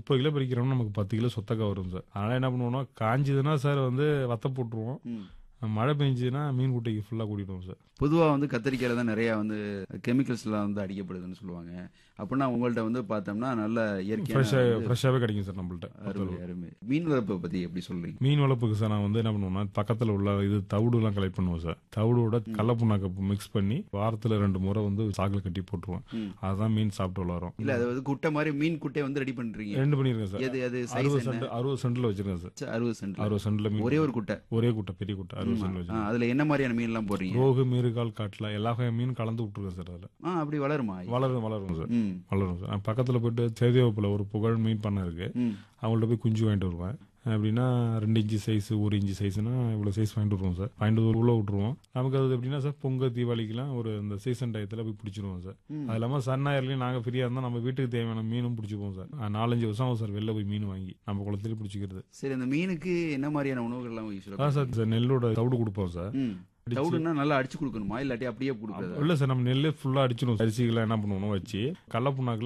முப்பது கிலோ பிரிக்கிறோம்னா நமக்கு பத்து கிலோ சொத்தக்கா வரும் சார் அதனால என்ன பண்ணுவோம்னா காஞ்சதுன்னா சார் வந்து வத்த போட்டுருவோம் ம். மழை பெஞ்சுதுன்னா மீன் குட்டைக்கு ஃபுல்லாக கூட்டிடுவோம் சார் பொதுவா வந்து கத்திரிக்காயில தான் நிறைய வந்து கெமிக்கல்ஸ் எல்லாம் வந்து அடிக்கப்படுதுன்னு சொல்லுவாங்க அப்படின்னா உங்கள்ட்ட வந்து பார்த்தோம்னா நல்ல இயற்கையான ஃப்ரெஷ்ஷாக வந்து ஃப்ரெஷ்ஷாகவே கிடைக்கும் சார் நம்மள்ட்ட அருமை அருமை மீன் வளர்ப்பை பத்தி எப்படி சொல்றீங்க மீன் வளர்ப்புக்கு சார் நான் வந்து என்ன பண்ணுவேன்னா பக்கத்தில் உள்ள இது தவிடுலாம் கலெக்ட் பண்ணுவோம் சார் தவிடோட கடல புண்ணாக்க மிக்ஸ் பண்ணி வாரத்தில் ரெண்டு முறை வந்து சாக்கில் கட்டி போட்டுருவேன் ம். அதுதான் மீன் சாப்பிட்டு வளரும் இல்ல அது வந்து குட்டை மாதிரி மீன் குட்டையை வந்து ரெடி பண்றீங்க ரெண்டு பண்ணியிருக்கேன் சார் எது அது சைஸ் அறுபது என்ன சென்ட் அறுபது சென்டில் வச்சிருக்கேன் சார் அறுபது சென்ட் அறுபது சென்டில் மீன் ஒரே ஒரு குட்டை ஒரே குட்டை பெரிய குட்டை அறுபது சென்டில் ஆ, வச்சிருக்கேன் அதுல என்ன மாதிரியான மீன் எல்லாம் போடுறீங்க ரோகு மீறுகால் காட்டில் எல்லா வகை மீன் கலந்து விட்டுருக்கேன் சார் அதில் ஆ அப்படி வளருமா வளரும் வளரும் சார் ம் வளரும் சார் நான் பக்கத்தில் போயிட்டு சேதிவப்பில் ஒரு புகழ் மீன் பண்ண இருக்கு ம் அவங்கள்ட்ட போய் குஞ்சு வாங்கிட்டு வருவேன் அப்படின்னா ரெண்டு இன்ச்சு சைஸ் ஒரு இன்ச்சு சைஸ்னா இவ்வளோ சைஸ் வாங்கிட்டு வருவோம் சார் வாங்கிட்டு ஒரு உள்ள விட்டுருவோம் நமக்கு அது எப்படின்னா சார் பொங்கல் தீபாவளிக்கெல்லாம் ஒரு இந்த சீசன் டயத்தில் போய் பிடிச்சிருவோம் சார் ம். அது இல்லாமல் சன்னாயிரலையும் நாங்கள் ஃப்ரீயாக இருந்தால் நம்ம வீட்டுக்கு தேவையான மீனும் பிடிச்சிப்போம் சார் நான் நாலஞ்சு வருஷம் ஆகும் சார் வெளில போய் மீன் வாங்கி நம்ம குளத்துலேயே பிடிச்சிக்கிறது சரி அந்த மீனுக்கு என்ன மாதிரியான உணவுகள் எல்லாம் யூஸ் அதான் சார் சார் நெல்லோட தவிடு கொடுப்போம் சார் ம் தவிடுன்னா நல்லா அடிச்சு கொடுக்கணுமா இல்லாட்டி அப்படியே கொடுக்குறதா இல்ல சார் நம்ம நெல்லே ஃபுல்லா அடிச்சிடும் அரிசிகளை என்ன பண்ணுவோம் வச்சு கடல புண்ணாக்குல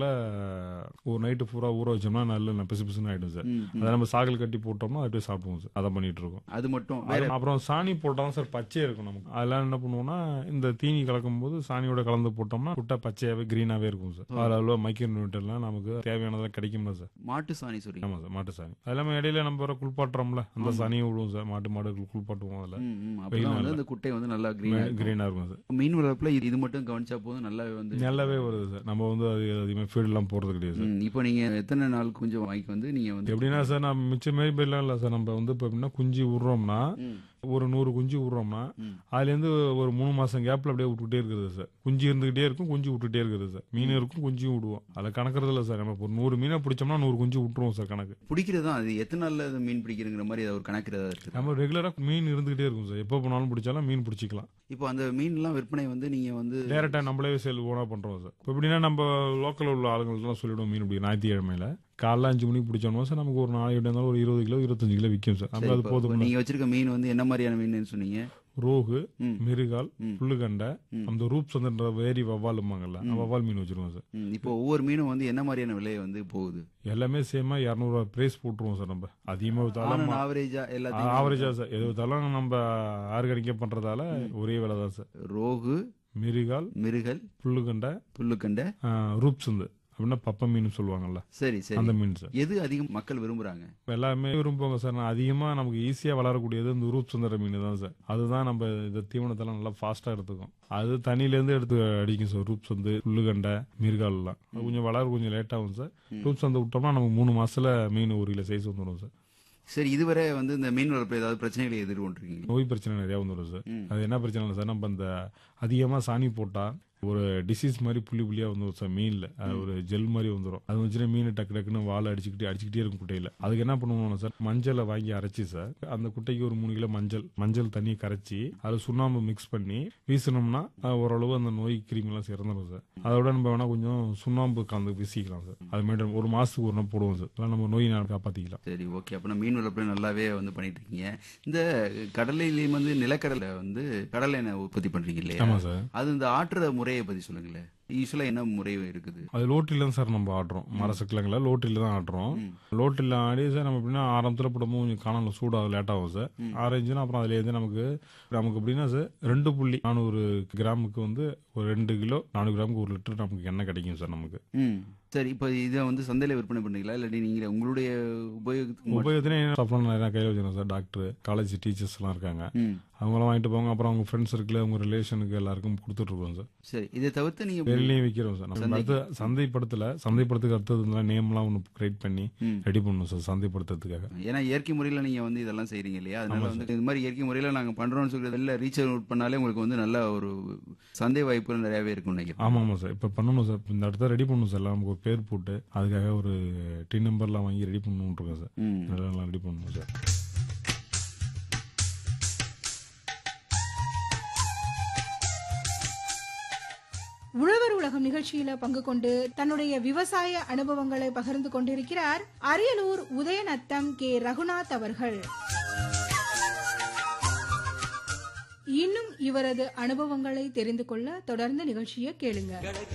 ஒரு நைட்டு பூரா ஊற வச்சோம்னா நல்ல பிசு பிசுன்னு ஆயிடும் சார் ம், ம். அதை நம்ம சாகல் கட்டி போட்டோம்னா அப்படியே சாப்பிடுவோம் சார் அதை பண்ணிட்டு இருக்கோம் அது மட்டும் வேற அது- அப்புறம் சாணி போட்டாலும் சார் பச்சையா இருக்கும் நமக்கு அதெல்லாம் என்ன பண்ணுவோம்னா இந்த தீனி கலக்கும் போது சாணியோட கலந்து போட்டோம்னா குட்டை பச்சையாவே கிரீனாவே இருக்கும் சார் அதில் அவ்வளோ மைக்ரோ நியூட்டன் எல்லாம் நமக்கு தேவையானதெல்லாம் கிடைக்கும்ல சார் மாட்டு சாணி சொல்றீங்க ஆமா சார் மாட்டு சாணி அது இல்லாம இடையில நம்ம வர குளிப்பாட்டுறோம்ல அந்த சாணியை விடுவோம் சார் மாட்டு மாடுகள் குளிப்பாட்டுவோம் அதில் ம், ம். அப்பதான் வந்து அந்த குட்டை வந்து நல்லா கிரீன் கிரீனா இருக்கும் சார் மீன் வளர்ப்புல இது இது மட்டும் கவனிச்சா போதும் நல்லாவே வந்து நல்லாவே வருது சார் நம்ம வந்து அது அதிகமாக ஃபீல்டெலாம் போகிறது கிடையாது சார் ம், இப்போ நீங்க எத்தனை நாள் கொஞ்சம் வாங்கி வந்து நீங்க வந்து எப்படின்னா சார் நம்ம மிச்சம் மாரி போயிடலாம் இல்லை சார் நம்ம வந்து இப்போ எப்படின்னா குஞ்சு விட்றோம்னா ம், ஒரு நூறு குஞ்சு விட்றோம்னா ம். அதுலேருந்து ஒரு மூணு மாதம் கேப்பில் அப்படியே விட்டுக்கிட்டே இருக்கிறது சார் குஞ்சு இருந்துகிட்டே இருக்கும் குஞ்சு விட்டுட்டே இருக்கிறது சார் மீன் இருக்கும் குஞ்சும் விடுவோம் அதில் கணக்கிறது இல்லை சார் நம்ம இப்போ ஒரு நூறு மீனை பிடிச்சோம்னா நூறு குஞ்சு விட்டுருவோம் சார் கணக்கு பிடிக்கிறது தான் அது எத்தனை நாள்ல அது மீன் பிடிக்கிறங்கிற மாதிரி ஏதாவது ஒரு கணக்கு ஏதாவது இருக்குது நம்ம ரெகுலராக மீன் இருந்துகிட்டே இருக்கும் சார் எப்போ போனாலும் பிடிச்சாலும் மீன் பிடிச்சிக்கலாம் இப்போ அந்த மீன்லாம் விற்பனை வந்து நீங்க வந்து டேரெக்டாக நம்மளே சேல் ஓனாக பண்ணுறோம் சார் இப்போ எப்படின்னா நம்ம லோக்கலில் உள்ள ஆளுங்கள்லாம் சொல்லிவிடுவோம் மீன் பிடிக்கும் ஞாயிற்றுக்கிழமையில காலைல அஞ்சு மணிக்கு பிடிச்சோம்னா சார் நமக்கு ஒரு நாளைக்கு எப்படி இருந்தாலும் ஒரு இருபது கிலோ இருபத்தஞ்சு கிலோ விற்கும் சார் சரி, நம்ம அது இப்போ- போதும் இப்போ நீங்க வச்சிருக்க மீன் வந்து என்ன மாதிரியான மீன் சொன்னீங்க ரோகு ம். மிருகால் ம். புல்லுகண்டை ம். அந்த ரூப்ஸ் வந்து வேரி வவ்வாலுமாங்கல்ல அந்த வவ்வால் மீன் வச்சிருவோம் சார் ம், இப்போ ஒவ்வொரு மீனும் வந்து என்ன மாதிரியான விலை வந்து போகுது எல்லாமே சேமா இரநூறுவா பிரைஸ் போட்டுருவோம் சார் நம்ம அதிகமாக வித்தாலும் ஆவரேஜா எல்லாத்தையும் ஆவரேஜா சார் எது வித்தாலும் நம்ம ஆர்கானிக்கா பண்றதால ஒரே விலை தான் சார் ரோகு மிருகால் மிருகல் புல்லுகண்டை புல்லுக்கண்டை ரூப்ஸ் வந்து அப்படின்னா பப்ப மீன் சொல்லுவாங்கல்ல சரி சரி அந்த மீன் சார் எது அதிகம் மக்கள் விரும்புறாங்க எல்லாமே விரும்புவாங்க சார் நான் அதிகமா நமக்கு ஈஸியா வளரக்கூடியது இந்த ரூப் சுந்தர மீன் தான் சார் அதுதான் நம்ம இந்த தீவனத்தெல்லாம் நல்லா ஃபாஸ்டா எடுத்துக்கும் அது தண்ணியில இருந்து எடுத்து அடிக்கும் சார் ரூப் சந்து புல்லுகண்டை மிருகால் எல்லாம் அது கொஞ்சம் வளர கொஞ்சம் லேட் ஆகும் சார் ரூப் சந்து விட்டோம்னா நமக்கு மூணு மாசத்துல மீன் ஒரு கிலோ சைஸ் வந்துடும் சார் சரி இதுவரை வந்து இந்த மீன் வளர்ப்பு ஏதாவது பிரச்சனைகளை எதிர்கொண்டிருக்கீங்க நோய் பிரச்சனை நிறைய வந்துடும் சார் ம். அது என்ன பிரச்சனை இல்லை சார் நம்ம அந்த அதிகமா சாணி போட்டா ஒரு டிசீஸ் மாதிரி புள்ளி புள்ளியா வந்துடும் சார் மீன்ல அது ஒரு ஜெல் மாதிரி வந்துடும் அது வச்சுட்டு மீன் டக்கு டக்குன்னு வாழை அடிச்சுக்கிட்டே அடிச்சுக்கிட்டே இருக்கும் குட்டையில அதுக்கு என்ன பண்ணுவோம் சார் மஞ்சளை வாங்கி அரைச்சி சார் அந்த குட்டைக்கு ஒரு மூணு கிலோ மஞ்சள் மஞ்சள் தண்ணி கரைச்சி அதில் சுண்ணாம்பு மிக்ஸ் பண்ணி வீசினோம்னா அது ஓரளவு அந்த நோய் கிருமி எல்லாம் இறந்துடும் சார் அதோட நம்ம வேணா கொஞ்சம் சுண்ணாம்பு கலந்து வீசிக்கலாம் சார் அது மாதிரி ஒரு மாசத்துக்கு ஒரு நாள் போடுவோம் சார் அதெல்லாம் நம்ம நோய் நாள் காப்பாத்திக்கலாம் சரி ஓகே அப்ப மீன் வளர்ப்புல நல்லாவே வந்து பண்ணிட்டு இருக்கீங்க இந்த கடலையிலயும் வந்து நிலக்கடலை வந்து கடலை எண்ணெய் உற்பத்தி பண்றீங்க இல்லையா ஆமா சார் அது இந்த ஆட்டுற முறையை பத்தி சொல்லுங்களேன் யூஸ்வலா என்ன முறை இருக்குது அது லோட்டில தான் சார் நம்ம ஆடுறோம் மரசக்கிழங்குல லோட்டில தான் ஆடுறோம் லோட்டில ஆடி சார் நம்ம எப்படின்னா ஆரம்பத்தில் போடும்போது கொஞ்சம் காணல சூடாக லேட் ஆகும் சார் ஆரஞ்சுனா அப்புறம் அதுல இருந்து நமக்கு நமக்கு எப்படின்னா சார் ரெண்டு புள்ளி நானூறு கிராமுக்கு வந்து ஒரு ரெண்டு கிலோ நானூறு கிராமுக்கு ஒரு லிட்டர் நமக்கு எண்ணெய் கிடைக்கும் சார் நமக்கு ம் சரி இப்போ இதை வந்து சந்தையில விற்பனை பண்றீங்களா இல்லாட்டி நீங்க உங்களுடைய உபயோகத்துக்கு மட்டும்- உபயோகத்தினே சாப்பிடலாம் நிறைய கையில் வச்சிருக்கோம் சார் டாக்டர் காலேஜ் டீச்சர்ஸ் எல்லாம் இருக்காங்க ம் அவங்களாம் வாங்கிட்டு போவாங்க அப்புறம் அவங்க ஃப்ரெண்ட்ஸ் இருக்குல்ல அவங்க ரிலேஷனுக்கு எல்லாருக்கும் கொடுத்துட்டு இருக்கோம் சார் சரி இதை தவிர்த்து நீங்க வெளிலையும் விற்கிறோம் சார் நம்ம அடுத்து சந்தைப்படுத்தல சந்தைப்படுத்துக்கு அடுத்தது நேம்லாம் ஒன்று கிரியேட் பண்ணி ம். ரெடி பண்ணணும் சார் சந்தைப்படுத்துறதுக்காக ஏன்னா இயற்கை முறையில நீங்க வந்து இதெல்லாம் செய்றீங்க இல்லையா அதனால வந்து இது மாதிரி இயற்கை முறையில நாங்க பண்றோம்னு சொல்லி வெளில ரீச் அவுட் பண்ணாலே உங்களுக்கு வந்து நல்ல ஒரு சந்தை வாய்ப்புகள் நிறையவே இருக்கும் நினைக்கிறேன் ஆமா ஆமா சார் இப்ப பண்ணணும் சார் இந்த இடத்த ரெடி பண்ணணும் சார் எல்லாம் நமக்கு ஒரு பேர் போட்டு அதுக்காக ஒரு டின் நம்பர்லாம் வாங்கி ரெடி பண்ணணும் இருக்கோம் சார் ம் நல்லா நல்லா ரெடி பண்ணணும் சார் உழவர் உலகம் நிகழ்ச்சியில பங்கு கொண்டு தன்னுடைய விவசாய அனுபவங்களை பகிர்ந்து கொண்டிருக்கிறார் அரியலூர் உதயநத்தம் கே ரகுநாத் அவர்கள் இன்னும் இவரது அனுபவங்களை தெரிந்து கொள்ள தொடர்ந்து நிகழ்ச்சியை கேளுங்க